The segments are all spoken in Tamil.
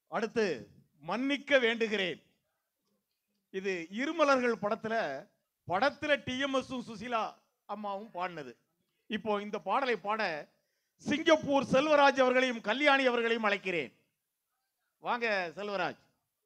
அடுத்து மன்னிக்க வேண்டுகிறேன் இது இருமலர்கள் படத்துல படத்துல டிஎம்எஸ் சுசிலா அம்மாவும் பாடினது இப்போ இந்த பாடலை பாட சிங்கப்பூர் செல்வராஜ் அவர்களையும் கல்யாணி அவர்களையும் அழைக்கிறேன் வாங்க செல்வராஜ்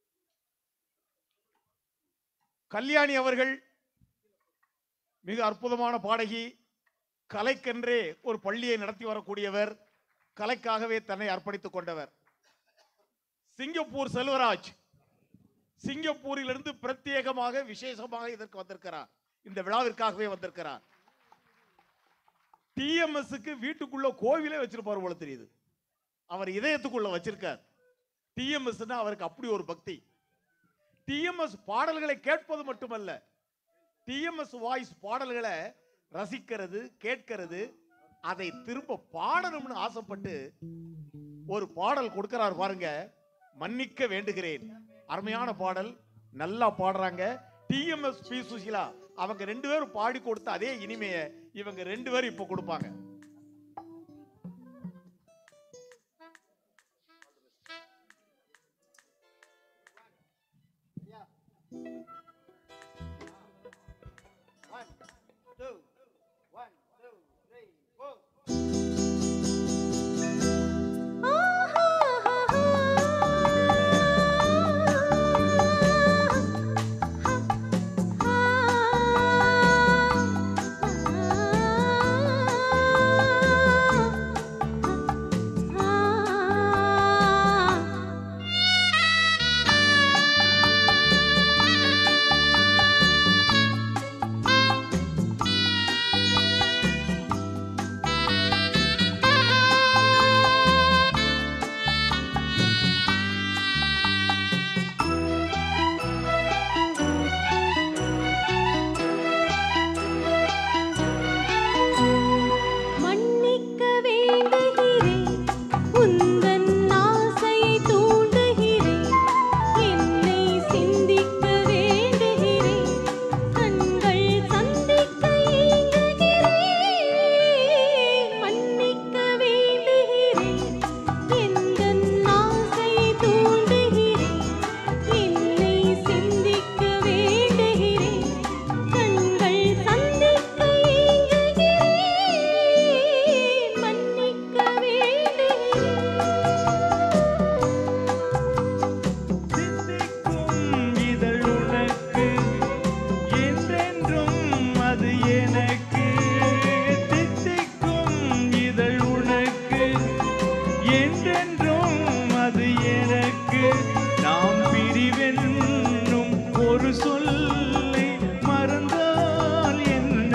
கல்யாணி அவர்கள் மிக அற்புதமான பாடகி கலைக்கென்றே ஒரு பள்ளியை நடத்தி வரக்கூடியவர் கலைக்காகவே தன்னை அர்ப்பணித்துக் கொண்டவர் சிங்கப்பூர் செல்வராஜ் சிங்கப்பூரிலிருந்து பிரத்யேகமாக விசேஷமாக இதற்கு வந்திருக்கிறார் இந்த விழாவிற்காகவே வந்திருக்கிறார் டிஎம்எஸ்க்கு வீட்டுக்குள்ள கோவிலே வச்சிருப்பார் போல தெரியுது அவர் இதயத்துக்குள்ள வச்சிருக்கார் டிஎம்எஸ் அவருக்கு அப்படி ஒரு பக்தி டிஎம்எஸ் பாடல்களை கேட்பது மட்டுமல்ல டிஎம்எஸ் வாய்ஸ் பாடல்களை ரசிக்கிறது கேட்கிறது அதை திரும்ப பாடணும்னு ஆசைப்பட்டு ஒரு பாடல் கொடுக்கிறார் பாருங்க மன்னிக்க வேண்டுகிறேன் அருமையான பாடல் நல்லா பாடுறாங்க டிஎம்எஸ் பி சுசிலா அவங்க ரெண்டு பேரும் பாடி கொடுத்த அதே இனிமைய இவங்க ரெண்டு பேரும் இப்ப கொடுப்பாங்க மன்னிக்க வேண்டுகிறேன் உந்தன் ஆசையை தூண்டுகிறேன் என்னை சிந்திக்க வேண்டுகிறேன் கண்கள் சந்திக்க ஏங்குகிறேன் மன்னிக்க வேண்டுகிறேன் எந்தன் ஆசையை தூண்டுகிறேன் என்னை சிந்திக்க வேண்டுகிறேன் கண்கள் சந்திக்க ஏங்குகிறேன் மன்னிக்க வேண்டுகிறேன் சிந்திக்கும் இதழ் உனக்கு என்றென்றும் அது எனக்கு தித்திக்கும் இதழ் உனக்கு என்றென்றும் அது எனக்கு நாம் பிரிவென்னும் ஒரு சொல்லை மறந்தால் என்ன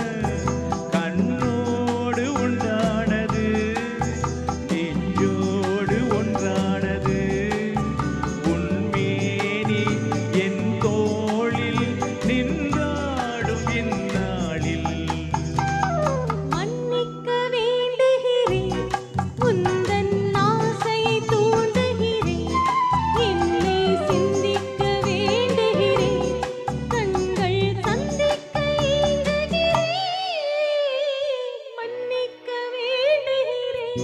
கண்ணோடு உண்டானது நெஞ்சோடு ஒன்றானது உன்மேனி என் தோளில் நின்றாடும் இந்நாளில் மன்னிக்க வேண்டுகிறேன் உந்தன் ஆசையை தூண்டுகிறேன் என்னை சிந்திக்க வேண்டுகிறேன் கண்கள் சந்திக்க ஏங்குகிறேன் மன்னிக்க வேண்டுகிறேன்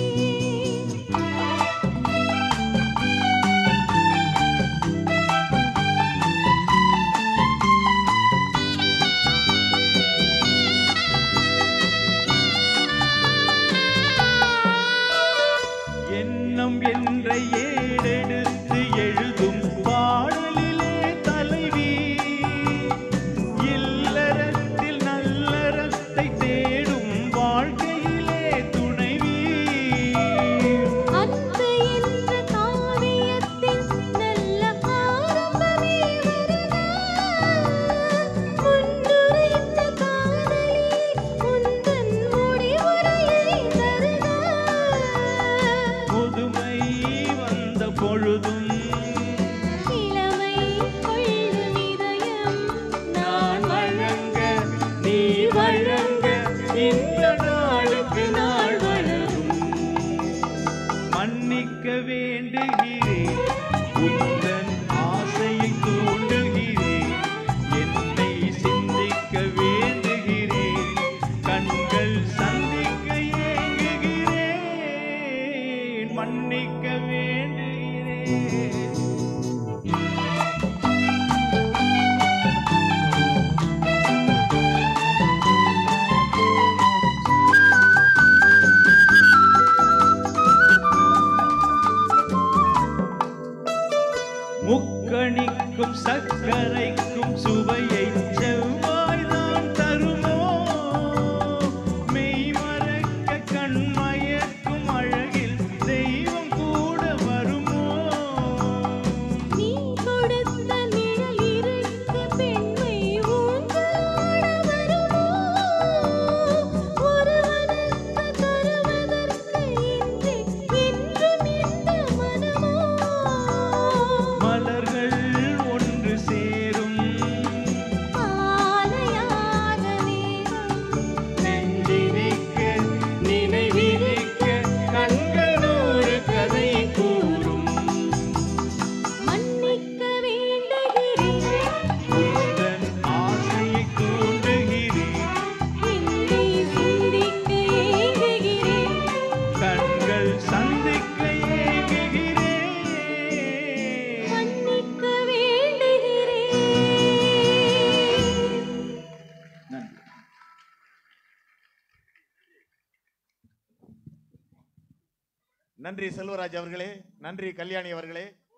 எண்ணம் என்ற ஏடெடுத்து எழுதும் பாடலிலே தலைவி இல்லறத்தில் நல்லறத்தை தேடும் வாழ்க்கையிலே துணைவி அன்பு என்ற காவியத்தில் நல்ல ஆரம்பமே வருதா முன்னுரைத்த காதலிலே உந்தன் முடிவுரையை தருதா முதுமை வந்த பொழுதும் இளமை கொள்ளும் இதயம் நான் வழங்க நீ வழங்க இந்த நாளுக்கு நாள் வளரும் மன்னிக்க வேண்டுகிறேன் உந்தன் ஆசையை தூண்டுகிறேன் என்னை சிந்திக்க வேண்டுகிறேன் கண்கள் சந்திக்க ஏங்குகிறேன் மன்னிக்க வேண்டுகிறேன் முக்கணிக்கும் சர்க்கரைக்கும் சுவையை செவ்வாய்தான் தருமோ மெய் மறக்க கண்மயக்கும் அழகில் தெய்வம் கூட வருமோ நீ கொடுத்த நிழல் இருக்க பெண்மை ஊஞ்சலாட வருமோ ஒருவனுக்கு தருவதற்கு இன்றி என்றும் இந்த மனமோ மலர்கள் ஒன்று சேரும் ஆலையாக நேரம் நெஞ்சினிக்க நினைவினிக்க கண்கள் நூறு கதை கூறும் மன்னிக்க வேண்டுகிறேன் உந்தன் ஆசையை தூண்டுகிறேன் என்னை சிந்திக்க ஏங்குகிறேன் கண்கள் சந்திக்க ஏங்குகிறேன் மன்னிக்க வேண்டுகிறேன் நன்றி நன்றி செல்வராஜ் அவர்களே நன்றி கல்யாணி அவர்களே